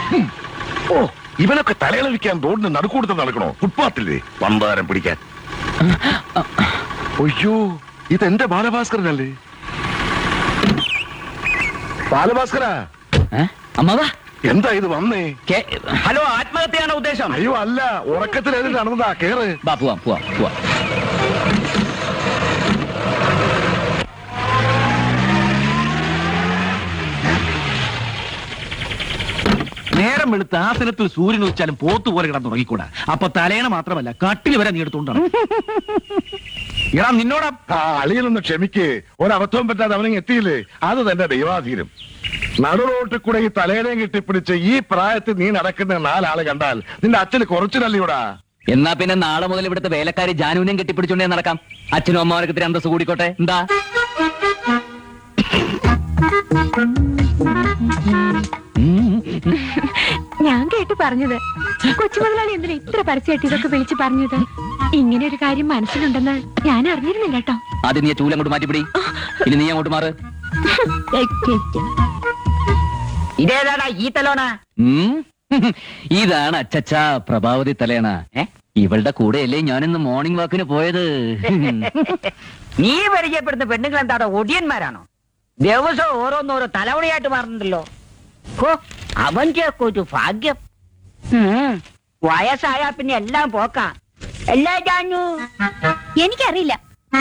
ഓ ഇവനൊക്കെ തലയിളവിക്കാൻ റോഡിന് നടുക്കൂടുത്ത് നടക്കണോ ഫുട്പാത്തില്ലേ പമ്പാരം പിടിക്കാൻ അയ്യോ ഇതെന്റെ ബാലഭാസ്കരനല്ലേ ബാലഭാസ്കര ഏ? അമ്മാവാ എന്താ ഇത് വന്നേ കേ- ഹലോ ആത്മഹത്യയാണ് ഉദ്ദേശം അയ്യോ അല്ല ഉറക്കത്തിൽ ഏത് നടന്നതാ കേറ് ബാ പോവാം പോവാം പോവാം നേരം വെളുത്ത് ആസനത്തിൽ സൂര്യൻ ഉച്ചാലും പോത്ത് പോലെ കിടന്ന് ഉറങ്ങിക്കൂടാ അപ്പൊ തലേണ മാത്രമല്ല കട്ടിൽ വരെ നീ എടുത്തോണ്ടാണ് എടാ നിന്നോടാ ആ അളിയനൊന്ന് ക്ഷമിക്ക് ഒരബദ്ധവും പറ്റാതെ അവനെ എത്തിയില്ലേ അത് തന്നെ ദൈവാധീനം നടുറോട്ടിൽ കൂടെ ഈ തലേനയും കെട്ടിപ്പിടിച്ച് ഈ പ്രായത്തിൽ നീ നടക്കുന്ന നാലാള് കണ്ടാൽ നിന്റെ അച്ഛന് കുറച്ചിനല്ലയോടാ എന്നാ പിന്നെ നാളെ മുതൽ ഇവിടുത്തെ വേലക്കാരി ജാനുവിനെയും കെട്ടിപ്പിടിച്ചോണ്ടേ നടക്കാം അച്ഛനും അമ്മമാർക്ക് ഇത്തിരി അന്തസ് കൂടിക്കോട്ടെ എന്താ ഞാൻ കേട്ട് പറഞ്ഞത് കൊച്ചു മുതലാളി എന്തിനാ ഇത്ര പരസ്യമായിട്ട് ഇതൊക്കെ വിളിച്ചു പറഞ്ഞത് ഇങ്ങനെ ഒരു കാര്യം മനസ്സിലുണ്ടെന്ന് ഞാൻ അറിഞ്ഞിരുന്നില്ല കേട്ടോ ആദ്യം നീ ചൂലങ്ങോട്ട് മാറ്റിപ്പിടി ഇനി നീ അങ്ങോട്ട് മാറ് ഇതേതാടാ ഈ തലോണ ഉം. ഇതാണ് അച്ചച്ച പ്രഭാവതി തലേണ ഏ? ഇവളുടെ കൂടെയല്ലേ ഞാനിന്ന് മോർണിംഗ് വാക്കിന് പോയത് നീ പരിചയപ്പെടുന്ന പെണ്ണുങ്ങൾ എന്താടോ ഒടിയന്മാരാണോ ദിവസവും ഓരോന്നോരോ തലവണയായിട്ട് മാറുന്നുണ്ടല്ലോ ഹോ അവന്റെ ഒരു ഭാഗ്യം ഉം, വയസ്സായ പിന്നെ എല്ലാം പോക്കാ എല്ലാ ജാനു എനിക്കറിയില്ല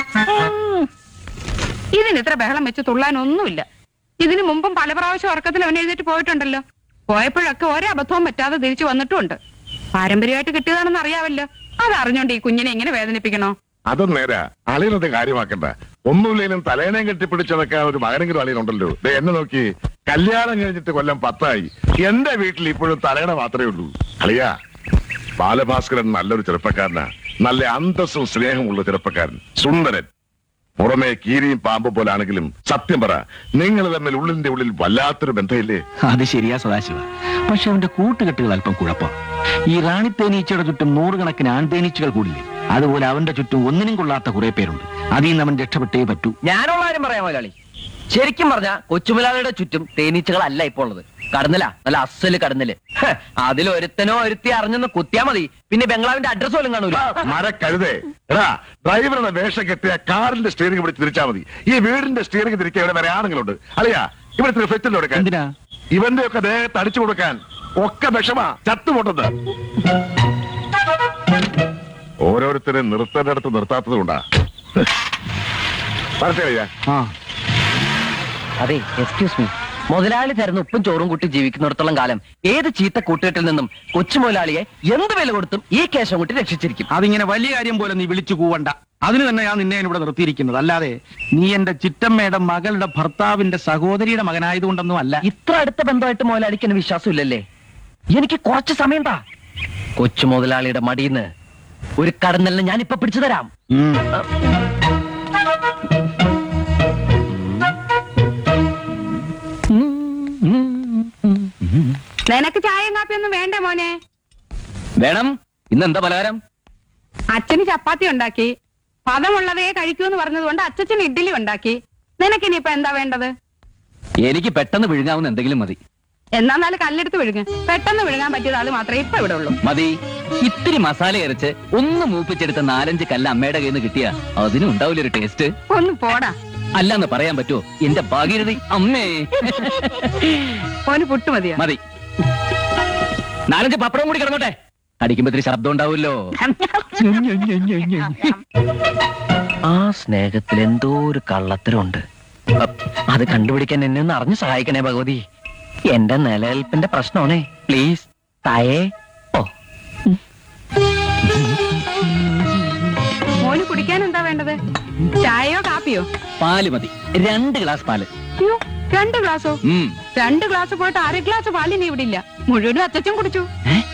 ഇതിന് ഇത്ര ബഹളം വെച്ച് തുള്ളാനൊന്നുമില്ല ഇതിനു മുമ്പും പല പ്രാവശ്യം ഉറക്കത്തിൽ അവൻ എഴുന്നേറ്റ് പോയിട്ടുണ്ടല്ലോ പോയപ്പോഴൊക്കെ ഒരേ അബദ്ധവും പറ്റാതെ തിരിച്ചു വന്നിട്ടുമുണ്ട് പാരമ്പര്യമായിട്ട് കിട്ടിയതാണെന്ന് അറിയാവല്ലോ അത് അറിഞ്ഞോണ്ട് ഈ കുഞ്ഞിനെ എങ്ങനെ വേദനിപ്പിക്കണോ അതും നേരാ അളിയനത് കാര്യമാക്കണ്ട ഒന്നുമില്ലേലും തലേനയും കെട്ടിപ്പിടിച്ച് നടക്കാൻ ഒരു മകനെങ്കിലും അളിയനുണ്ടല്ലോ ദേ എന്നെ നോക്കി കല്യാണം കഴിഞ്ഞിട്ട് കൊല്ലം പത്തായി എന്റെ വീട്ടിൽ ഇപ്പോഴും തലേണ മാത്രമേ ഉള്ളൂ അളിയ ബാലഭാസ്കരൻ നല്ലൊരു ചെറുപ്പക്കാരനാ നല്ല അന്തസ്സും സ്നേഹമുള്ള ചെറുപ്പക്കാരൻ സുന്ദരൻ പുറമെ കീരിയും പാമ്പും പോലാണെങ്കിലും സത്യം പറ നിങ്ങൾ തമ്മിൽ ഉള്ളിന്റെ ഉള്ളിൽ വല്ലാത്തൊരു ബന്ധമില്ലേ അത് ശരിയാ സദാശിവ പക്ഷെ അവന്റെ കൂട്ടുകെട്ടുകൾ അല്പം കുഴപ്പം ഈ റാണി തേനീച്ചയുടെ ചുറ്റും നൂറുകണക്കിന് ആൺതേനീച്ചകൾ കൂടില്ലേ അതുപോലെ അവന്റെ ചുറ്റും ഒന്നിനും കൊള്ളാത്ത കുറെ പേരുണ്ട് അതിൽ നിന്ന് അവൻ രക്ഷപ്പെട്ടേ പറ്റൂ ഞാനുള്ള കാര്യം പറയാം മുതലാളി ശരിക്കും പറഞ്ഞ കൊച്ചുമുലാളിയുടെ ചുറ്റും തേനീച്ചകളല്ല ഇപ്പോൾ ഉള്ളത് കടന്നില്ല നല്ല അസല് കടന്നില് ഹ്, അതിലൊരുത്തനോ ഒരുത്തി അറിഞ്ഞെന്ന് കുത്തിയാ മതി പിന്നെ ബംഗ്ലാവിന്റെ അഡ്രസ് പോലും കാണൂല മരക്കഴുതേ എടാ ഡ്രൈവറുടെ വേഷം കെട്ടിയ കാറിന്റെ സ്റ്റിയറിംഗ് പിടിച്ച് തിരിച്ചാ മതി ഈ വീടിന്റെ സ്റ്റിയറിംഗ് തിരിക്കാൻ ഇവിടെ വരെ ആണുങ്ങളുണ്ട് അളിയാ ഇവിടുത്തെ ഫെറ്റിൽ കൊടുക്കാൻ എന്തിനാ ഇവന്റെ ഒക്കെ ദേഹത്ത് അടിച്ചു കൊടുക്കാൻ ഒക്കെ വിഷമാ ചത്തുപൊട്ടത് ഓരോരുത്തരെ നിർത്തേണ്ടടുത്ത് നിർത്താത്തത് കൊണ്ടാ വരട്ടെ അളിയാ ആ അതെ എക്സ്ക്യൂസ് മീ മുതലാളി തരുന്ന ഉപ്പും ചോറും കൂട്ടി ജീവിക്കുന്നിടത്തോളം കാലം ഏത് ചീത്ത കൂട്ടുകെട്ടിൽ നിന്നും കൊച്ചു മുതലാളിയെ എന്ത് വില കൊടുത്തും ഈ കേശം കൂട്ടി രക്ഷിച്ചിരിക്കും അതിങ്ങനെ വലിയ കാര്യം പോലെ നീ വിളിച്ചു കൂവണ്ട അതിന് തന്നെ ഞാൻ നിന്നെ ഇവിടെ നിർത്തിയിരിക്കുന്നത് അല്ലാതെ നീ എന്റെ ചിറ്റമ്മയുടെ മകളുടെ ഭർത്താവിന്റെ സഹോദരിയുടെ മകനായതുകൊണ്ടൊന്നും അല്ല ഇത്ര അടുത്ത ബന്ധമായിട്ട് മുതലാളിക്ക് എന്നെ വിശ്വാസമില്ലല്ലേ എനിക്ക് കുറച്ച് സമയം താ കൊച്ചു മുതലാളിയുടെ മടിയിന്ന് ഒരു കടന്നലിനെ ഞാൻ ഇപ്പൊ പിടിച്ചു തരാം ഉം. നിനക്ക് ചായയും കാപ്പിയൊന്നും വേണ്ടേ മോനെ വേണം ഇന്ന് എന്താ പലഹാരം അച്ഛന് ചപ്പാത്തി ഉണ്ടാക്കി പദമുള്ളതേ കഴിക്കൂ എന്ന് പറഞ്ഞതുകൊണ്ട് അച്ഛന് ഇഡ്ഡലി ഉണ്ടാക്കി നിനക്കിനിയിപ്പൊ എന്താ വേണ്ടത് എനിക്ക് പെട്ടെന്ന് വിഴുങ്ങാവുന്ന എന്തെങ്കിലും മതി എന്നാലും കല്ലെടുത്ത് വിഴുങ്ങ് പെട്ടെന്ന് വിഴുങ്ങാൻ പറ്റിയത് ആള് മാത്രമേ ഇപ്പൊ ഇവിടെ ഉള്ളൂ മതി ഇത്തിരി മസാല അരച്ച് ഒന്ന് മൂപ്പിച്ചെടുത്ത നാലഞ്ച് കല്ല് അമ്മയുടെ കയ്യിൽ നിന്ന് കിട്ടിയ അതിനും ഉണ്ടാവില്ല ഒരു ടേസ്റ്റ് ഒന്ന് പോടാ അല്ലാന്ന് പറയാൻ പറ്റുമോ എന്റെ ഭാഗീരഥി അമ്മേ ഓന് പുട്ട് മതിയാ മതി നാലഞ്ച് പപ്പടം കൂടി കിടന്നോട്ടെ അടിക്കുമ്പോ ഇത്തിരി ശബ്ദം ഉണ്ടാവുമല്ലോ ആ സ്നേഹത്തിൽ എന്തോ ഒരു കള്ളത്തരമുണ്ട് അത് കണ്ടുപിടിക്കാൻ എന്നെ ഒന്ന് അറിഞ്ഞു സഹായിക്കണേ ഭഗവതി എന്റെ നിലനിൽപ്പിന്റെ പ്രശ്നമാണേ പ്ലീസ് തായേ ഓ മോന് കുടിക്കാൻ എന്താ വേണ്ടത് ചായയോ കാപ്പിയോ പാല് മതി രണ്ട് ഗ്ലാസ് പാല് അയ്യോ രണ്ട് ഗ്ലാസോ ഉം. രണ്ട് ഗ്ലാസ് പോയിട്ട് അര ഗ്ലാസ് പാലിന് ഇവിടെ ഇല്ല മുഴുവനും അച്ഛൻ കുടിച്ചു ഏ?